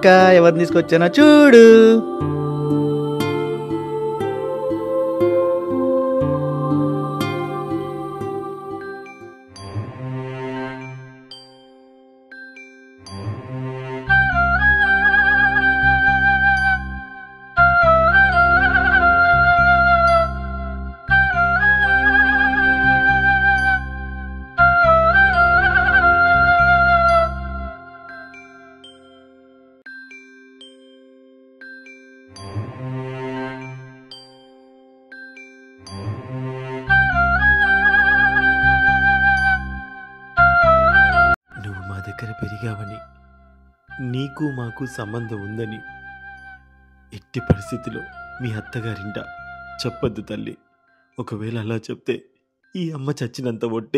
అక్క ఎవరిని తీసుకొచ్చానో చూడు నువ్వు మా దగ్గర పెరిగావని నీకు మాకు సంబంధం ఉందని ఎట్టి పరిస్థితిలో మీ అత్తగారింట చెప్పొద్దు తల్లి ఒకవేళ అలా చెప్తే ఈ అమ్మ చచ్చినంత ఒట్టే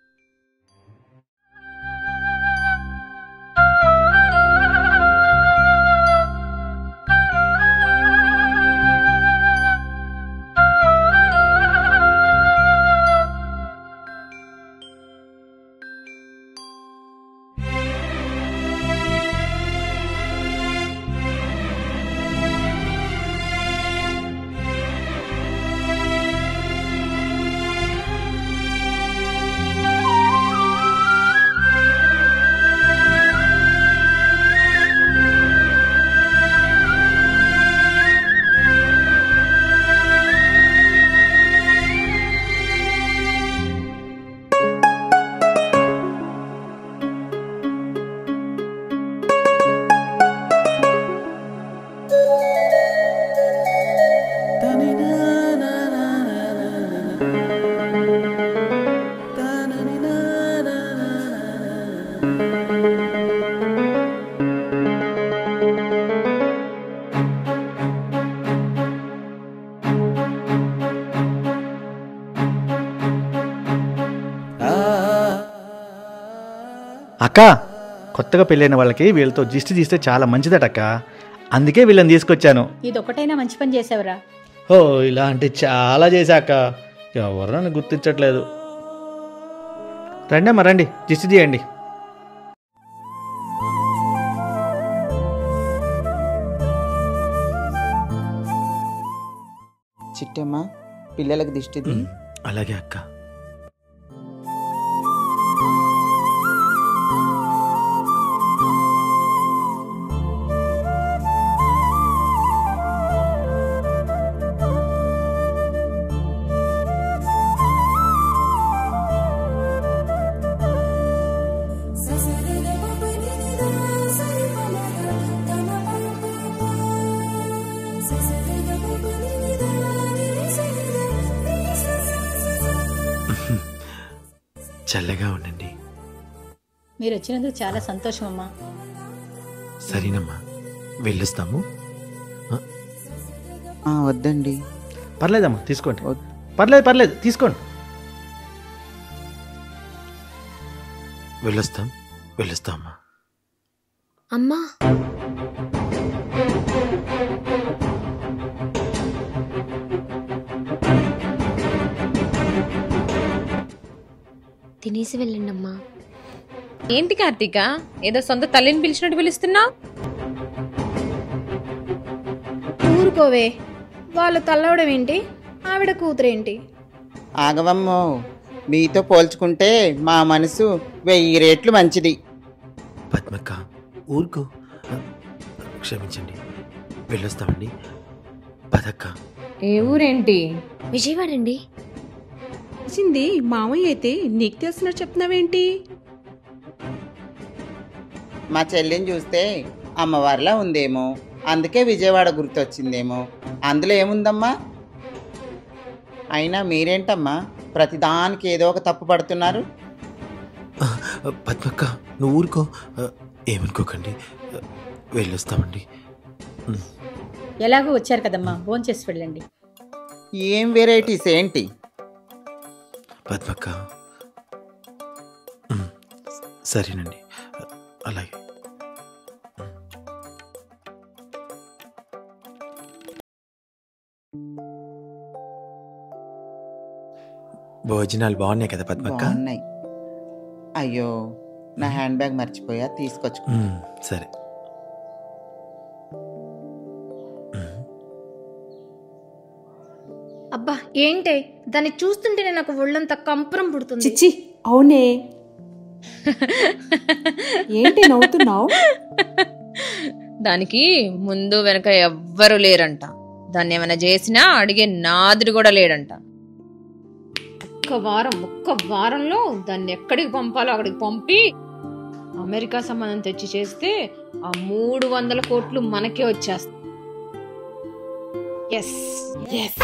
అక్క కొత్తగా పెళ్ళైన వాళ్ళకి వీళ్ళతో జిస్ట్ తీస్తే చాలా మంచిదట అక్క అందుకే వీళ్ళని తీసుకొచ్చాను ఇదొకటైనా మంచి పని చేసావురా ఓ ఇలా అంటే చాలా చేశాక ఎవరు నన్ను గుర్తించట్లేదు రండి అమ్మ రండి జిస్ట్ తీయండి చిట్టమ్మ పిల్లలకు దిష్టిది ఉమ్, అలాగే అక్క చల్లగా ఉండండి మీరు వచ్చినందుకు చాలా సంతోషం అమ్మా సరేనమ్మా వెళ్ళొస్తాము ఆ, వద్దండి పర్లేదమ్మా తీసుకోండి వద్దు. పర్లేదు పర్లేదు తీసుకోండి వెళ్ళొస్తాం వెళ్ళొస్తామమ్మా అమ్మా తినేసి వెళ్ళండి అమ్మా ఏంటి కార్తీక ఏదో సొంత తల్లిని పిలిచినట్టు పిలుస్తున్నావు ఊరుకోవే వాళ్ళు తల్లవడం ఏంటి ఆవిడ కూతురేంటి ఆగవమ్మో మీతో పోల్చుకుంటే మా మనసు వెయ్యి రేట్లు మంచిది పద్మక్క ఊరుకో క్షమించండి వెళ్ళొస్తామండి పదక్క ఏ ఊరేంటి విజయవాడ అండి తెలిసింది మామయ్య అయితే నీకు తెలిసినట్టు చెప్తున్నావేంటి మా చెల్లిని చూస్తే అమ్మవారిలా ఉందేమో అందుకే విజయవాడ గుర్తొచ్చిందేమో అందులో ఏముందమ్మా అయినా మీరేంటమ్మా ప్రతిదానికి ఏదో ఒక తప్పు పడుతున్నారు పద్మక్క నువ్వు ఊరుకో ఏమనుకోకండి వెళ్ళొస్తామండి ఎలాగో వచ్చారు కదమ్మా ఫోన్ చేసి వెళ్ళండి ఏం వెరైటీస్ ఏంటి పద్మక్క ఉమ్, సరేనండి అలాగే భోజనాలు బాగున్నాయి కదా పద్మక్క బాగున్నాయి అయ్యో నా హ్యాండ్ బ్యాగ్ మర్చిపోయా తీసుకొచ్చుకో ఉమ్, సరే అబ్బా ఏంటే దాన్ని చూస్తుంటేనే నాకు ఒళ్ళంతా కంపరం పుడుతుంది చిచ్చి అవునే ఏంటి నవ్వుతున్నావు దానికి ముందు వెనక ఎవ్వరు లేరంట దాన్ని ఏమైనా చేసినా అడిగే నాదుడు కూడా లేడంట ఒక్క వారం ఒక్క వారంలో దాన్ని ఎక్కడికి పంపాలో అక్కడికి పంపి అమెరికా సంబంధం తెచ్చి చేస్తే ఆ మూడు వందల కోట్లు మనకే వచ్చేస్తాయి ఎస్ ఎస్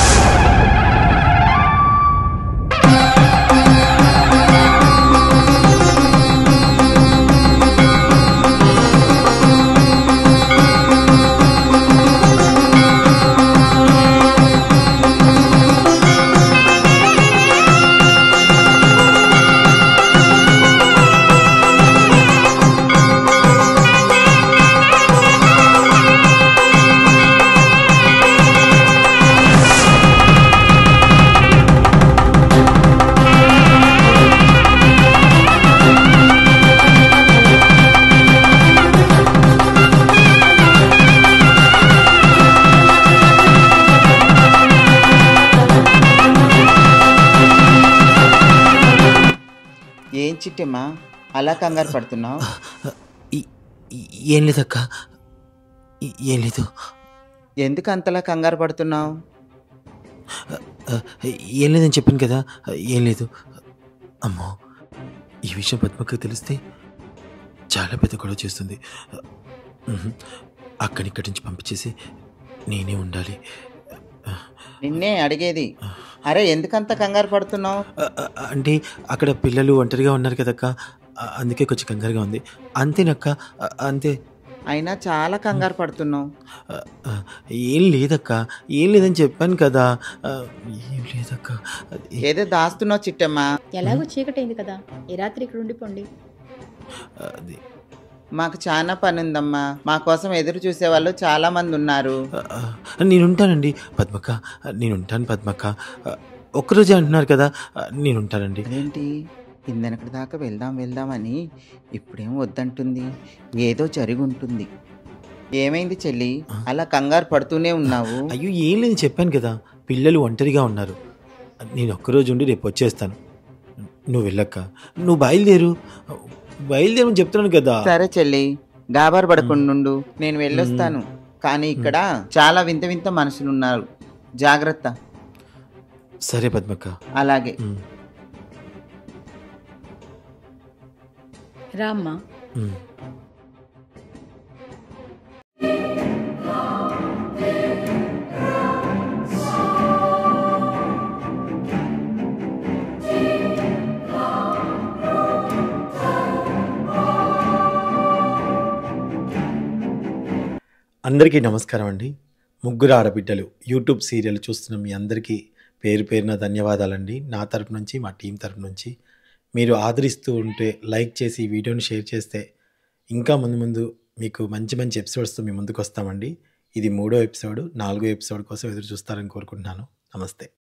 ఏం చిట్టమ్మా అలా కంగారు పడుతున్నావు ఈ- ఈ- ఏం లేదక్క ఈ- ఏం లేదు ఎందుకు అంతలా కంగారు పడుతున్నావు ఆ, ఏం లేదని చెప్పాను కదా ఏం లేదు అమ్మో ఈ విషయం పద్మకు తెలిస్తే చాలా పెద్ద గొడవ చేస్తుంది ఉహు. అక్కడిక్కడి నుంచి పంపించేసి నేనే ఉండాలి నిన్నే అడిగేది అరే ఎందుకంత కంగారు పడుతున్నావు ఆ, ఆ, అంటే అక్కడ పిల్లలు ఒంటరిగా ఉన్నారు కదక్క ఆ, అందుకే కొంచెం కంగారుగా ఉంది అంతేనక్క ఆ, అంతే అయినా చాలా కంగారు పడుతున్నావు ఆ, ఆ, ఏం లేదక్క ఏం లేదని చెప్పాను కదా ఆ, ఏం లేదక్క అది- ఏదో దాస్తున్నావు చిట్టమ్మా ఎలాగో చీకటైంది కదా ఈ రాత్రి ఇక్కడ ఉండిపోండి అది మాకు చాలా పని ఉందమ్మా మా కోసం ఎదురు చూసే వాళ్ళు చాలా మంది ఉన్నారు ఆ, ఆ, నేనుంటానండి పద్మక్క నేనుంటాను పద్మక్క ఆ, ఒక్కరోజే అంటున్నారు కదా ఆ, నేనుంటానండి అదేంటి ఇందనక్కడి దాకా వెళ్దాం వెళ్దామని ఇప్పుడేం వద్దంటుంది ఏదో జరిగి ఉంటుంది ఏమైంది చెల్లి అలా కంగారు పడుతూనే ఉన్నావు అయ్యో ఏం లేదు చెప్పాను కదా పిల్లలు ఒంటరిగా ఉన్నారు నేను ఒక్కరోజు ఉండి రేపు వచ్చేస్తాను నువ్వు వెళ్ళక్క నువ్వు బయలుదేరు బయలుదేరమని చెప్తున్నాను కదా సరే చెల్లి గాబారు పడకుండా నేను వెళ్ళొస్తాను కానీ ఇక్కడ చాలా వింత వింత మనుషులు ఉన్నారు జాగ్రత్త సరే పద్మక్క అలాగే ఉమ్, రామ్మా ఉమ్. అందరికీ నమస్కారం అండి ముగ్గురు ఆడబిడ్డలు యూట్యూబ్ సీరియల్ చూస్తున్న మీ అందరికీ పేరు పేరున ధన్యవాదాలండి నా తరపు నుంచి మా టీం తరపు నుంచి మీరు ఆదరిస్తూ ఉంటే లైక్ చేసి ఈ వీడియోని షేర్ చేస్తే ఇంకా ముందు ముందు మీకు మంచి మంచి ఎపిసోడ్స్తో మీ ముందుకు వస్తామండి ఇది మూడో ఎపిసోడ్ నాలుగో ఎపిసోడ్ కోసం ఎదురు చూస్తారని కోరుకుంటున్నాను నమస్తే